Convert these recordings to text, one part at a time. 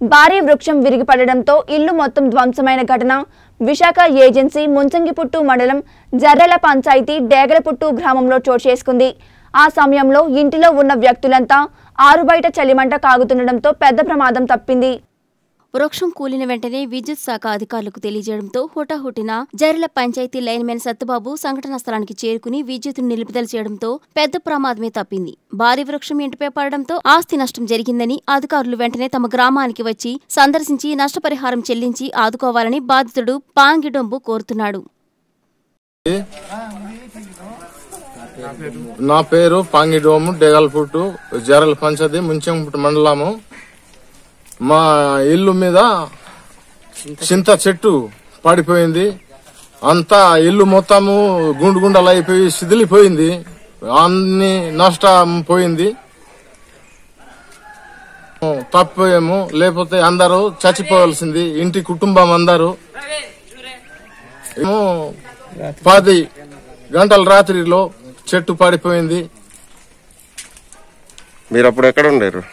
భారీ వృక్షం విరిగిపడడంతో ఇల్లు మొత్తం ధ్వంసమైన ఘటన విశాఖ ఏజెన్సీ ముంచంగిపుట్టు మండలం జర్రెల పంచాయతీ డేగలపుట్టు గ్రామంలో చోటు చేసుకుంది ఆ సమయంలో ఇంటిలో ఉన్న వ్యక్తులంతా ఆరుబయట చలిమంట కాగుతుండటంతో పెద్ద ప్రమాదం తప్పింది వృక్షం కూలిన వెంటనే విద్యుత్ శాఖ అధికారులకు తెలియజేయడంతో హుటాహుటిన జైర్ల పంచాయతీ లైన్మెన్ సత్తుబాబు సంఘటనా స్థలానికి చేరుకుని విద్యుత్తును నిలుపుదల చేయడంతో పెద్ద ప్రమాదమే తప్పింది భారీ వృక్షం ఇంటిపై పడడంతో ఆస్తి నష్టం జరిగిందని అధికారులు వెంటనే తమ గ్రామానికి వచ్చి సందర్శించి నష్టపరిహారం చెల్లించి ఆదుకోవాలని బాధితుడు పాంగిడొంబు కోరుతున్నాడు నా పేరు పాంగిడోము డేగల్పుట్టు జరల్ పంచది ముంచెంపుట్టు మండలము మా ఇల్లు మీద చింత చెట్టు పడిపోయింది అంతా ఇల్లు మొత్తము గుండు గుండలు అయిపోయి శిథిలిపోయింది అన్ని నష్టం పోయింది తప్పేమో లేకపోతే అందరూ చచ్చిపోవాల్సింది ఇంటి కుటుంబం అందరూ ఏమో పది గంటల రాత్రిలో చెట్టు పడిపోయింది మీరు అప్పుడు ఎక్కడ ఉండేరు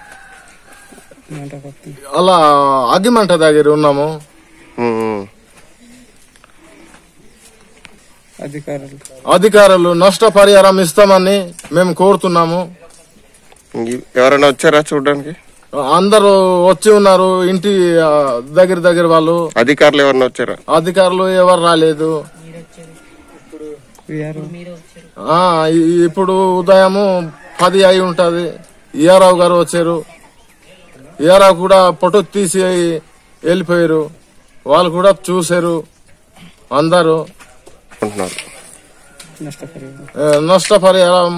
అలా అగ్గిమంట దగ్గర ఉన్నాము ఉమ్, ఉమ్. అధికారులు అధికారులు నష్టపరిహారం ఇస్తామని మేము కోరుతున్నాము ఇ- ఎవరైనా వచ్చారా చూడడానికి అందరూ వచ్చి ఉన్నారు ఇంటి ఆ, దగ్గర దగ్గర వాళ్ళు అధికారులు ఎవరైనా వచ్చారా అధికారులు ఎవరు రాలేదు విఆర్ఓ ఆ, ఇ- ఇప్పుడు ఉదయము పది అయి ఉంటది ఈఆర్ఆవు గారు వచ్చారు ఈఆర్ఆవు కూడా ఫోటో తీసి వెళ్ళిపోయారు వాళ్ళు కూడా చూశారు అందరూ అంటున్నారు నష్టపరిహారం ఆ, నష్టపరిహారం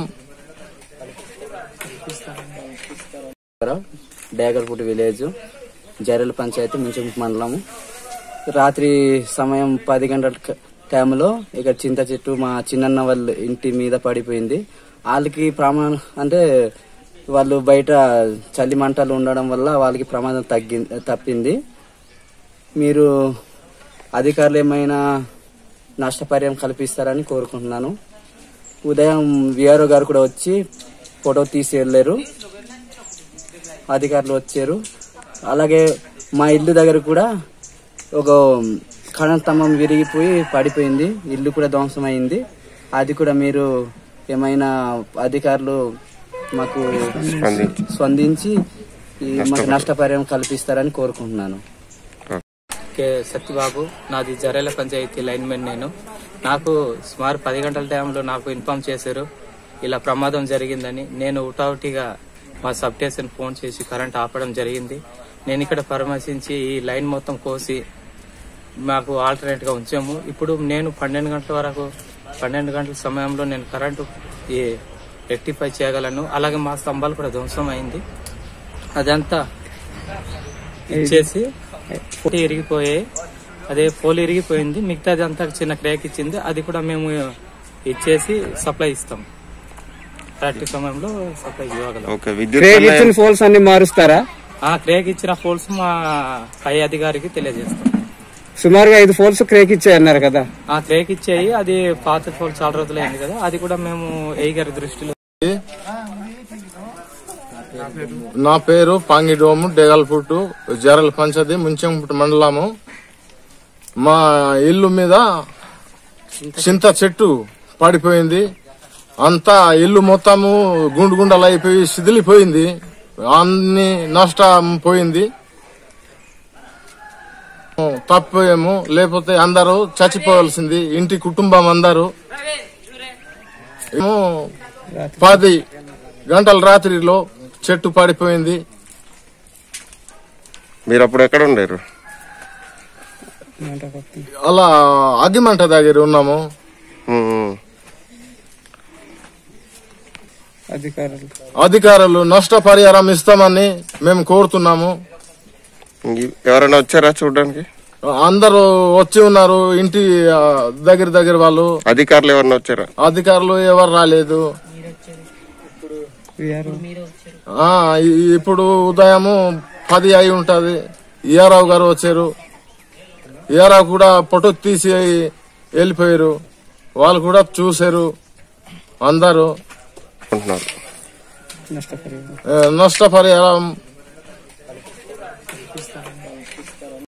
డేగర్పూటి విలేజ్ జైరల్ పంచాయతీ ముంచెం మండలము రాత్రి సమయం పది గంటల క- టైంలో ఇక్కడ చింత చెట్టు మా చిన్నన్న వాళ్ళ ఇంటి మీద పడిపోయింది వాళ్ళకి ప్రమాదం అంటే వాళ్ళు బయట చలి మంటలు ఉండడం వల్ల వాళ్ళకి ప్రమాదం తగ్గి తప్పింది మీరు అధికారులు ఏమైనా నష్టపరిహారం కల్పిస్తారని కోరుకుంటున్నాను ఉదయం విఆర్ఓ గారు కూడా వచ్చి ఫోటో తీసి వెళ్ళారు అధికారులు వచ్చారు అలాగే మా ఇల్లు దగ్గర కూడా ఒక కరెంట్ స్తంభం విరిగిపోయి పడిపోయింది ఇల్లు కూడా ధ్వంసమైంది అది కూడా మీరు ఏమైనా అధికారులు మాకు స్పందించి స్పందించి ఈ మాకు నష్టపరిహారం కల్పిస్తారని కోరుకుంటున్నాను కే సత్యబాబు నాది జరేల పంచాయతీ లైన్మెన్ నేను నాకు సుమారు పది గంటల టైంలో నాకు ఇన్ఫార్మ్ చేశారు ఇలా ప్రమాదం జరిగిందని నేను ఉటావుటిగా మా సబ్ స్టేషన్ ఫోన్ చేసి కరెంట్ ఆపడం జరిగింది నేను ఇక్కడ పరామర్శించి ఈ లైన్ మొత్తం కోసి మాకు ఆల్టర్నేట్ గా ఉంచాము ఇప్పుడు నేను పన్నెండు గంటల వరకు పన్నెండు గంటల సమయంలో నేను కరెంటు ఈ రెక్టిఫై చేయగలను అలాగే మా స్తంభాలు కూడా ధ్వంసం అయింది అదంతా ఇచ్చేసి పోటీ ఇరిగిపోయాయి అదే పోల్ ఇరిగిపోయింది మిగతాది అంతా చిన్న క్రేక్ ఇచ్చింది అది కూడా మేము ఇచ్చేసి సప్లై ఇస్తాం కరెక్ట్ సమయంలో సప్లై ఇవ్వగలం ఓకే విద్యుత్ క్రేక్ వల్ల ఇచ్చిన ఫోల్స్ అన్ని మారుస్తారా ఆ క్రేక్ ఇచ్చిన పోల్స్ మా పై అధికారికి తెలియజేస్తాం సుమారుగా ఐదు ఫోల్స్ క్రేక్ ఇచ్చాయన్నారు కదా ఆ క్రేక్ ఇచ్చేయి అది పాత పోల్ చాలా రోజులు అయింది కదా అది కూడా మేము ఏ గారి దృష్టిలో నా పేరు పాంగిడోము డేగల్పుట్టు జరల్ పంచది ముంచెంపుట్టు మండలము మా ఇల్లు మీద చింత చెట్టు పడిపోయింది అంతా ఇల్లు మొత్తము గుండు గుండలు అయిపోయి శిథిలిపోయింది అన్ని నష్టం పోయింది తప్పేమో లేకపోతే అందరూ చచ్చిపోవాల్సింది ఇంటి కుటుంబం అందరూ ఏమో పది గంటల రాత్రిలో చెట్టు పడిపోయింది మీరు అప్పుడు ఎక్కడ ఉండేరు అలా అగ్గిమంట దగ్గర ఉన్నాము ఉమ్, ఉమ్. అధికారులు అధికారులు నష్టపరిహారం ఇస్తామని మేము కోరుతున్నాము ఇ- ఎవరైనా వచ్చారా చూడడానికి అందరూ వచ్చి ఉన్నారు ఇంటి ఆ, దగ్గర దగ్గర వాళ్ళు అధికారులు ఎవరైనా వచ్చారా అధికారులు ఎవరు రాలేదు విఆర్ఓ ఆ, ఇ- ఇప్పుడు ఉదయము పది అయి ఉంటది ఈఆర్ఆవు గారు వచ్చారు ఈఆర్ఆవు కూడా ఫోటో తీసి వెళ్ళిపోయారు వాళ్ళు కూడా చూశారు అందరూ నష్టపరిహారం ఆ, నష్టపరిహారం ఇప్పిస్తారని